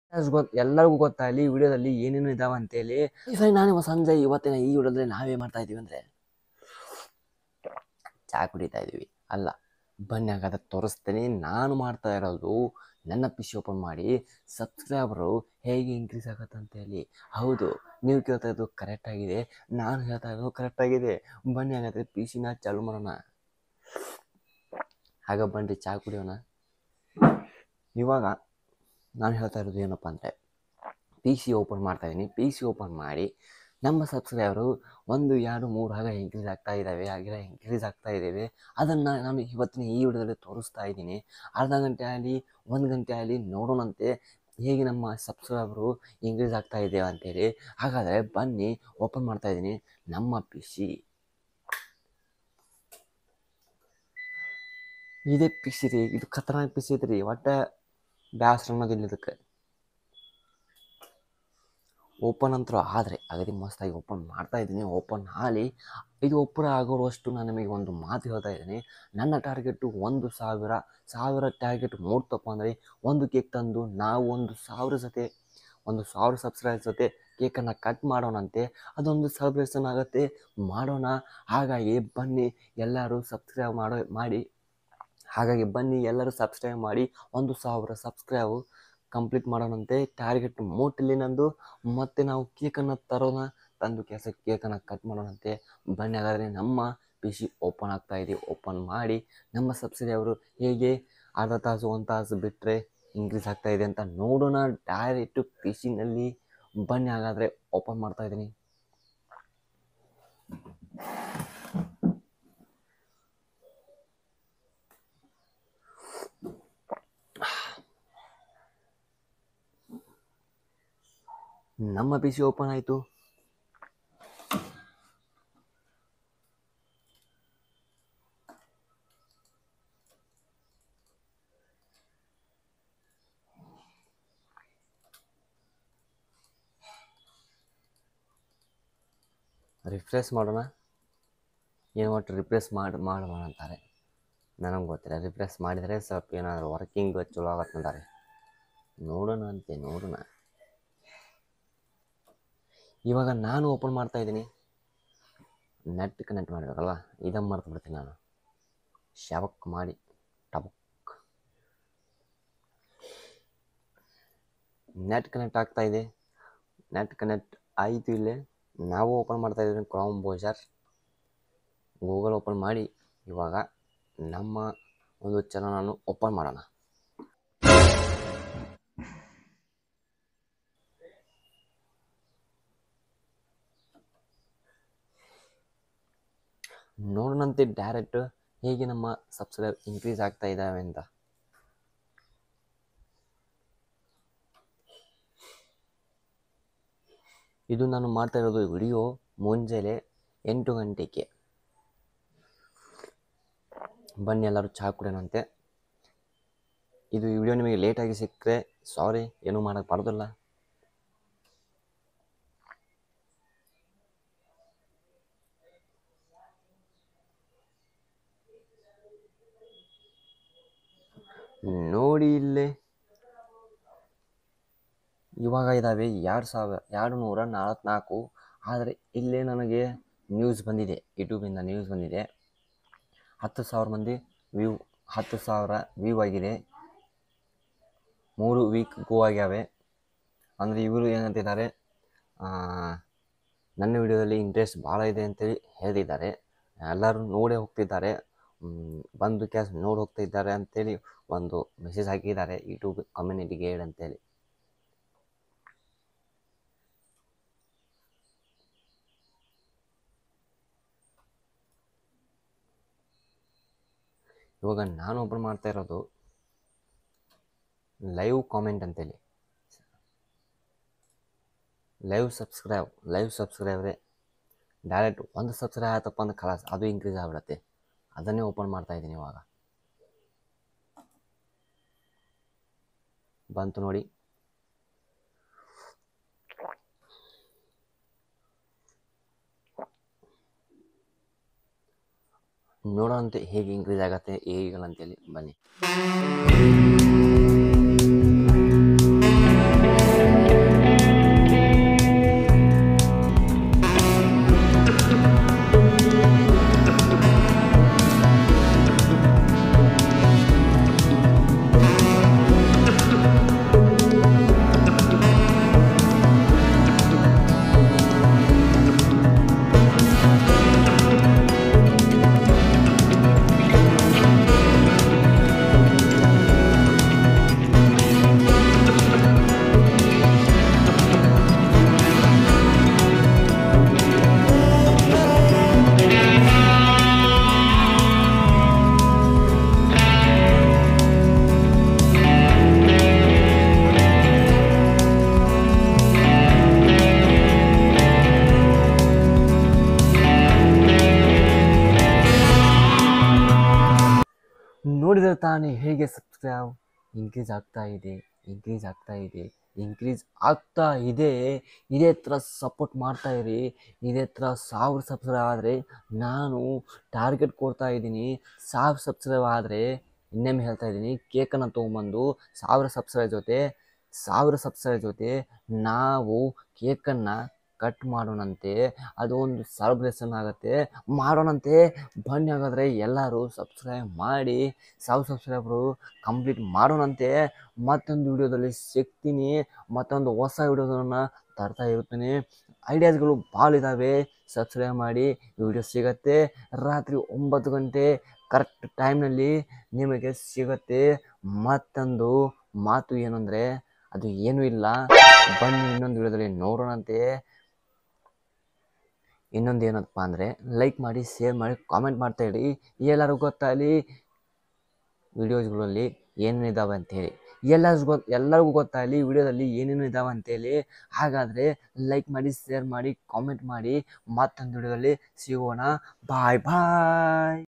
ಗೊತ್ತು ಎಲ್ಲರಿಗೂ ಗೊತ್ತಾಗಲಿ ಈ ವಿಡಿಯೋದಲ್ಲಿ ಏನೇನು ಇದಾವೆ ಅಂತೇಳಿ ಸರಿ ನಾನು ಸಂಜಯ್ ಇವತ್ತಿನ ಈ ವಿಡಿಯೋದಲ್ಲಿ ನಾವೇ ಮಾಡ್ತಾ ಇದೀವಿ ಅಂದರೆ ಚಹಾ ಕುಡಿತಾ ಇದೀವಿ ಅಲ್ಲ ಬನ್ನಿ ಹಾಗಾದ್ರೆ ತೋರಿಸ್ತೇನೆ ನಾನು ಮಾಡ್ತಾ ಇರೋದು ನನ್ನ ಪಿ ಸಿ ಓಪನ್ ಮಾಡಿ ಸಬ್ಸ್ಕ್ರೈಬರು ಹೇಗೆ ಇನ್ಕ್ರೀಸ್ ಆಗತ್ತೆ ಅಂತೇಳಿ ಹೌದು ನೀವು ಕೇಳ್ತಾ ಇರೋದು ಕರೆಕ್ಟ್ ಆಗಿದೆ ನಾನು ಹೇಳ್ತಾ ಇರೋದು ಕರೆಕ್ಟ್ ಆಗಿದೆ ಬನ್ನಿ ಹಾಗಾದ್ರೆ ಪಿ ಸಿನ ಚಾಲು ಮಾಡೋಣ ಹಾಗ ಬನ್ನಿ ಚಹಾ ಕುಡಿಯೋಣ ಇವಾಗ ನಾನು ಹೇಳ್ತಾ ಇರೋದು ಏನಪ್ಪ ಅಂದರೆ ಪಿ ಸಿ ಓಪನ್ ಮಾಡ್ತಾಯಿದ್ದೀನಿ ಪಿ ಸಿ ಓಪನ್ ಮಾಡಿ ನಮ್ಮ ಸಬ್ಸ್ಕ್ರೈಬರು ಒಂದು ಎರಡು ಮೂರು ಹಾಗೆ ಇನ್ಕ್ರೀಸ್ ಆಗ್ತಾ ಇದ್ದಾವೆ ಹಾಗೆ ಇನ್ಕ್ರೀಸ್ ಆಗ್ತಾ ಇದ್ದೇವೆ ಅದನ್ನು ನಾನು ಇವತ್ತಿನ ಈ ವಿಡಿಯೋದಲ್ಲಿ ತೋರಿಸ್ತಾ ಇದ್ದೀನಿ ಅರ್ಧ ಗಂಟೆ ಆಗಲಿ ಒಂದು ಗಂಟೆ ಆಗಲಿ ನೋಡೋಣಂತೆ ಹೇಗೆ ನಮ್ಮ ಸಬ್ಸ್ಕ್ರೈಬರು ಇನ್ಕ್ರೀಸ್ ಆಗ್ತಾ ಇದ್ದೇವೆ ಅಂತೇಳಿ ಹಾಗಾದರೆ ಬನ್ನಿ ಓಪನ್ ಮಾಡ್ತಾ ಇದ್ದೀನಿ ನಮ್ಮ ಪಿ ಸಿ ಇದೇ ಪಿ ಸಿ ರೀ ಇದು ಖತರ್ನಾಕ್ ಪಿ ಸಿ ಐತ್ರಿ ಒಟ್ಟು ಬ್ಯಾಸ್ರ ಅನ್ನೋದಿಲ್ಲ ಇದಕ್ಕೆ ಓಪನ್ ಅಂತೂ ಆದರೆ ಅಗದಿ ಮಸ್ತಾಗಿ ಓಪನ್ ಮಾಡ್ತಾ ಇದ್ದೀನಿ ಓಪನ್ ಆಲಿ ಇದು ಓಪನ್ ಆಗೋವಷ್ಟು ನಾನು ನಿಮಗೆ ಒಂದು ಮಾತು ಹೇಳ್ತಾ ಇದ್ದೀನಿ ನನ್ನ ಟಾರ್ಗೆಟು ಒಂದು ಸಾವಿರ ಸಾವಿರ ಟಾರ್ಗೆಟ್ ಮೂಡ್ತಪ್ಪ ಅಂದರೆ ಒಂದು ಕೇಕ್ ತಂದು ನಾವು ಒಂದು ಸಾವಿರ ಜೊತೆ ಒಂದು ಸಾವಿರ ಸಬ್ಸ್ಕ್ರೈಬ್ ಜೊತೆ ಕೇಕನ್ನು ಕಟ್ ಮಾಡೋಣಂತೆ ಅದೊಂದು ಸೆಲೆಬ್ರೇಷನ್ ಆಗುತ್ತೆ ಮಾಡೋಣ ಹಾಗಾಗಿ ಬನ್ನಿ ಎಲ್ಲರೂ ಸಬ್ಸ್ಕ್ರೈಬ್ ಮಾಡೋ ಮಾಡಿ ಹಾಗಾಗಿ ಬನ್ನಿ ಎಲ್ಲರೂ ಸಬ್ಸ್ಕ್ರೈಬ್ ಮಾಡಿ ಒಂದು ಸಾವಿರ ಸಬ್ಸ್ಕ್ರೈಬ್ ಕಂಪ್ಲೀಟ್ ಮಾಡೋಣಂತೆ ಟಾರ್ಗೆಟ್ ಮೂಟಲ್ಲಿ ನಂದು ಮತ್ತೆ ನಾವು ಕೇಕನ್ನು ತರೋಣ ತಂದು ಕೆಲಸ ಕೇಕನ್ನು ಕಟ್ ಮಾಡೋಣಂತೆ ಬನ್ನಿ ಹಾಗಾದರೆ ನಮ್ಮ ಪಿ ಸಿ ಓಪನ್ ಆಗ್ತಾ ಇದೆ ಓಪನ್ ಮಾಡಿ ನಮ್ಮ ಸಬ್ಸಿಡಿಯವರು ಹೇಗೆ ಅರ್ಧ ತಾಸು ಒಂದು ತಾಸು ಬಿಟ್ಟರೆ ಇನ್ಕ್ರೀಸ್ ಆಗ್ತಾ ಇದೆ ಅಂತ ನೋಡೋಣ ಡೈರೆಕ್ಟು ಪಿ ಸಿನಲ್ಲಿ ಬನ್ನಿ ಹಾಗಾದರೆ ಓಪನ್ ಮಾಡ್ತಾ ಇದ್ದೀನಿ ನಮ್ಮ ಪಿ ಸಿ ಓಪನ್ ಆಯಿತು ರಿಫ್ರೆಶ್ ಮಾಡೋಣ ಏನು ಒಟ್ಟು ರಿಫ್ರೆಶ್ ಮಾಡಿ ಮಾಡೋಣ ಅಂತಾರೆ ನನಗೆ ಗೊತ್ತಿಲ್ಲ ರಿಫ್ರೆಶ್ ಮಾಡಿದರೆ ಸ್ವಲ್ಪ ಏನಾದರೂ ವರ್ಕಿಂಗ್ ಚಲೋ ಆಗತ್ತೆ ಅಂತಾರೆ ನೋಡೋಣ ಅಂತೆ ನೋಡೋಣ ಇವಾಗ ನಾನು ಓಪನ್ ಮಾಡ್ತಾ ಇದ್ದೀನಿ ನೆಟ್ ಕನೆಕ್ಟ್ ಮಾಡಬೇಕಲ್ಲ ಇದನ್ನು ಮರ್ತು ಬಿಡ್ತೀನಿ ನಾನು ಶಾವಕ್ ಮಾಡಿ ಟಬಕ್ ನೆಟ್ ಕನೆಕ್ಟ್ ಆಗ್ತಾ ಇದೆ ನೆಟ್ ಕನೆಕ್ಟ್ ಆಯಿತು ಇಲ್ಲೇ ನಾವು ಓಪನ್ ಮಾಡ್ತಾ ಇದ್ದೀವಿ ಕ್ರೋಮ್ ಬ್ರೌಸರ್ ಗೂಗಲ್ ಓಪನ್ ಮಾಡಿ ಇವಾಗ ನಮ್ಮ ಒಂದು ಚಾನಲನ್ನು ಓಪನ್ ಮಾಡೋಣ ನೋಡೋಣಂತೆ ಡೈರೆಕ್ಟ್ ಹೇಗೆ ನಮ್ಮ ಸಬ್ಸ್ಕ್ರೈಬ್ ಇನ್ಕ್ರೀಸ್ ಆಗ್ತಾ ಇದ್ದಾವೆ ಅಂತ ಇದು ನಾನು ಮಾಡ್ತಾ ಇರೋದು ವಿಡಿಯೋ ಮುಂಜಾನೆ ಎಂಟು ಗಂಟೆಗೆ ಬನ್ನಿ ಎಲ್ಲರೂ ಚಹಾ ಕುಡಿಯೋಣಂತೆ ಇದು ವಿಡಿಯೋ ನಿಮಗೆ ಲೇಟಾಗಿ ಸಿಕ್ಕರೆ ಸಾರಿ ಏನೂ ಮಾಡೋಕ್ಕೆ ಬರೋದಿಲ್ಲ ನೋಡಿ ಇಲ್ಲೇ ಇವಾಗ ಇದ್ದಾವೆ ಎರಡು ಸಾವಿರ ಎರಡು ನೂರ ನಲವತ್ತ್ನಾಲ್ಕು ಆದರೆ ಇಲ್ಲೇ ನನಗೆ ನ್ಯೂಸ್ ಬಂದಿದೆ ಯೂಟ್ಯೂಬಿಂದ ನ್ಯೂಸ್ ಬಂದಿದೆ ಹತ್ತು ಸಾವಿರ ಮಂದಿ ವ್ಯೂ ಹತ್ತು ಸಾವಿರ ವ್ಯೂ ಆಗಿದೆ ಮೂರು ವೀಕ್ ಗೋ ಆಗ್ಯಾವೆ ಅಂದರೆ ಇವರು ಏನಂತಿದ್ದಾರೆ ನನ್ನ ವಿಡಿಯೋದಲ್ಲಿ ಇಂಟ್ರೆಸ್ಟ್ ಭಾಳ ಇದೆ ಅಂತೇಳಿ ಹೇಳಿದ್ದಾರೆ ಎಲ್ಲರೂ ನೋಡೇ ಹೋಗ್ತಿದ್ದಾರೆ ಮ್, ಬಂದು ಕ್ಯಾಸ್ ನೋಡಿ ಹೋಗ್ತಾ ಇದ್ದಾರೆ ಅಂತೇಳಿ ಒಂದು ಮೆಸೇಜ್ ಹಾಕಿದ್ದಾರೆ ಯೂಟ್ಯೂಬ್ ಕಮ್ಯುನಿಟಿಗೆ ಹೇಳಿ ಅಂತೇಳಿ ಇವಾಗ ನಾನು ಓಪನ್ ಮಾಡ್ತಾ ಇರೋದು ಲೈವ್ ಕಾಮೆಂಟ್ ಅಂತೇಳಿ ಲೈವ್ ಸಬ್ಸ್ಕ್ರೈಬ್ ಲೈವ್ ಸಬ್ಸ್ಕ್ರೈಬ್ರೆ ಡೈರೆಕ್ಟ್ ಒಂದು ಸಬ್ಸ್ಕ್ರೈಬ್ ಆಯ್ತಪ್ಪ ಅಂದ್ರೆ ಖಲಾಸ್ ಅದು ಇನ್ಕ್ರೀಸ್ ಆಗ್ಬಿಡತ್ತೆ ಅದನ್ನೇ ಓಪನ್ ಮಾಡ್ತಾ ಇದ್ದೀನಿ ಇವಾಗ ಬಂತು ನೋಡಿ ನೋಡೋಂತೆ ಹೇಗೆ ಇನ್ಕ್ರೀಸ್ ಆಗತ್ತೆ ಹೇಗಿಲ್ಲ ಅಂತೇಳಿ ಬನ್ನಿ ಇದ್ರೆ ತಾನೇ ಹೇಗೆ ಸಬ್ಸ್ಕ್ರೈಬ್ ಇನ್ಕ್ರೀಸ್ ಆಗ್ತಾ ಇದೆ ಇನ್ಕ್ರೀಸ್ ಆಗ್ತಾ ಇದೆ ಇನ್ಕ್ರೀಸ್ ಆಗ್ತಾ ಇದೆ ಇದೇ ಥರ ಸಪೋರ್ಟ್ ಮಾಡ್ತಾ ಇರಿ ಇದೇ ಥರ ಸಾವಿರ ಸಬ್ಸ್ಕ್ರೈಬ್ ಆದರೆ ನಾನು ಟಾರ್ಗೆಟ್ ಕೊಡ್ತಾ ಇದ್ದೀನಿ ಸಾವಿರ ಸಬ್ಸ್ಕ್ರೈಬ್ ಆದರೆ ಇನ್ನೊಮ್ಮೆ ಹೇಳ್ತಾ ಇದ್ದೀನಿ ಕೇಕನ್ನು ತೊಗೊಂಬಂದು ಸಾವಿರ ಸಬ್ಸ್ಕ್ರೈಬ್ ಜೊತೆ ಸಾವಿರ ಸಬ್ಸ್ಕ್ರೈಬ್ ಜೊತೆ ನಾವು ಕೇಕನ್ನು ಕಟ್ ಮಾಡೋಣಂತೆ ಅದು ಒಂದು ಸೆಲೆಬ್ರೇಷನ್ ಆಗುತ್ತೆ ಮಾಡೋಣಂತೆ ಬನ್ನಿ ಹಾಗಾದರೆ ಎಲ್ಲರೂ ಸಬ್ಸ್ಕ್ರೈಬ್ ಮಾಡಿ ಸಾವಿರ ಸಬ್ಸ್ಕ್ರೈಬರು ಕಂಪ್ಲೀಟ್ ಮಾಡೋಣಂತೆ ಮತ್ತೊಂದು ವಿಡಿಯೋದಲ್ಲಿ ಸಿಗ್ತೀನಿ ಮತ್ತೊಂದು ಹೊಸ ವಿಡಿಯೋದನ್ನು ತರ್ತಾ ಇರ್ತೀನಿ ಐಡಿಯಾಸ್ಗಳು ಭಾಳ ಇದ್ದಾವೆ ಸಬ್ಸ್ಕ್ರೈಬ್ ಮಾಡಿ ವಿಡಿಯೋ ಸಿಗತ್ತೆ ರಾತ್ರಿ ಒಂಬತ್ತು ಗಂಟೆ ಕರೆಕ್ಟ್ ಟೈಮ್ನಲ್ಲಿ ನಿಮಗೆ ಸಿಗತ್ತೆ ಮತ್ತೊಂದು ಮಾತು ಏನಂದರೆ ಅದು ಏನೂ ಇಲ್ಲ ಬನ್ನಿ ಇನ್ನೊಂದು ವಿಡಿಯೋದಲ್ಲಿ ನೋಡೋಣಂತೆ ಇನ್ನೊಂದು ಏನಪ್ಪ ಅಂದರೆ ಲೈಕ್ ಮಾಡಿ ಶೇರ್ ಮಾಡಿ ಕಾಮೆಂಟ್ ಮಾಡ್ತಾ ಇಡಿ ಎಲ್ಲರೂ ಗೊತ್ತಾಗಲಿ ವಿಡಿಯೋಸ್ಗಳಲ್ಲಿ ಏನೇನಿದ್ದಾವೆ ಅಂತೇಳಿ ಎಲ್ಲರಿಗೂ ಗೊತ್ತು ಎಲ್ಲರಿಗೂ ಗೊತ್ತಾಗಲಿ ವಿಡಿಯೋದಲ್ಲಿ ಏನೇನು ಇದ್ದಾವೆ ಅಂತೇಳಿ ಹಾಗಾದರೆ ಲೈಕ್ ಮಾಡಿ ಶೇರ್ ಮಾಡಿ ಕಾಮೆಂಟ್ ಮಾಡಿ ಮತ್ತೊಂದು ವಿಡಿಯೋದಲ್ಲಿ ಸಿಗೋಣ ಬಾಯ್ ಬಾಯ್